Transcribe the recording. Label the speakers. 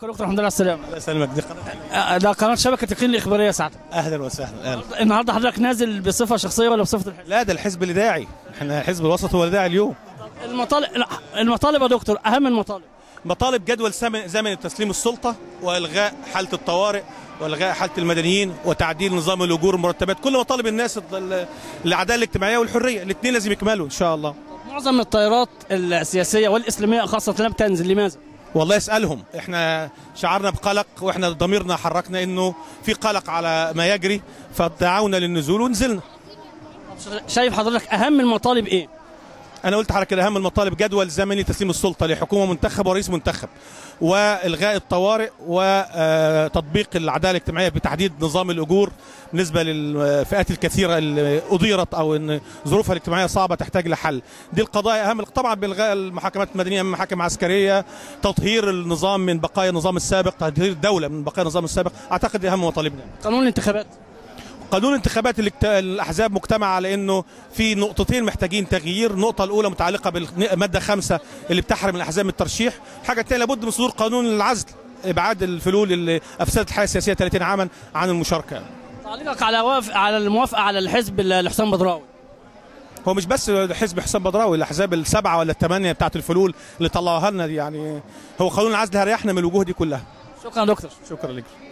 Speaker 1: يا دكتور الحمد لله على السلامه
Speaker 2: الله يسلمك دي قناه
Speaker 1: آه، ده قناه شبكه القين الاخباريه ساعتك
Speaker 2: اهلا وسهلا أهلا.
Speaker 1: النهارده حضرتك نازل بصفه شخصيه ولا بصفه الحزب
Speaker 2: لا ده الحزب اللي داعي احنا الحزب الوسط هو اللي داعي اليوم
Speaker 1: المطالب لا، المطالب يا دكتور اهم المطالب
Speaker 2: مطالب جدول سم- زمن تسليم السلطه والغاء حاله الطوارئ والغاء حاله المدنيين وتعديل نظام الاجور والمرتبات كل مطالب الناس ال- العداله الاجتماعيه والحريه الاثنين لازم يكملوا ان شاء الله
Speaker 1: معظم التيارات السياسيه والاسلاميه خاصه لم تنزل لماذا؟
Speaker 2: والله اسالهم احنا شعرنا بقلق واحنا ضميرنا حركنا انه في قلق على ما يجري فدعونا للنزول ونزلنا
Speaker 1: شايف حضرتك اهم المطالب ايه؟
Speaker 2: انا قلت حضرتك اهم المطالب جدول زمني تسليم السلطه لحكومه منتخب ورئيس منتخب والغاء الطوارئ وتطبيق العداله الاجتماعيه بتحديد نظام الاجور بالنسبه للفئات الكثيره اللي اضيرت او ان ظروفها الاجتماعيه صعبه تحتاج لحل دي القضايا اهم طبعا بالغاء المحاكمات المدنيه من محاكم عسكريه تطهير النظام من بقايا النظام السابق تطهير الدوله من بقايا النظام السابق اعتقد دي اهم مطالبنا
Speaker 1: قانون الانتخابات
Speaker 2: قانون الانتخابات الاجت- الاحزاب مجتمع على انه في نقطتين محتاجين تغيير النقطه الاولى متعلقه بالماده خمسة اللي بتحرم الاحزاب من الترشيح الحاجه الثانيه لابد من صدور قانون العزل ابعاد الفلول اللي افسدت الحياه السياسيه 30 عاما عن المشاركه
Speaker 1: تعليقك على وافق على الموافقه على الحزب ل- لحسام بدراوي
Speaker 2: هو مش بس حزب حسام بدراوي الاحزاب السبعه ولا الثمانيه بتاعت الفلول اللي طلعوها لنا دي يعني هو قانون العزل هيريحنا من الوجوه دي كلها
Speaker 1: شكرا يا دكتور
Speaker 2: شكرا لك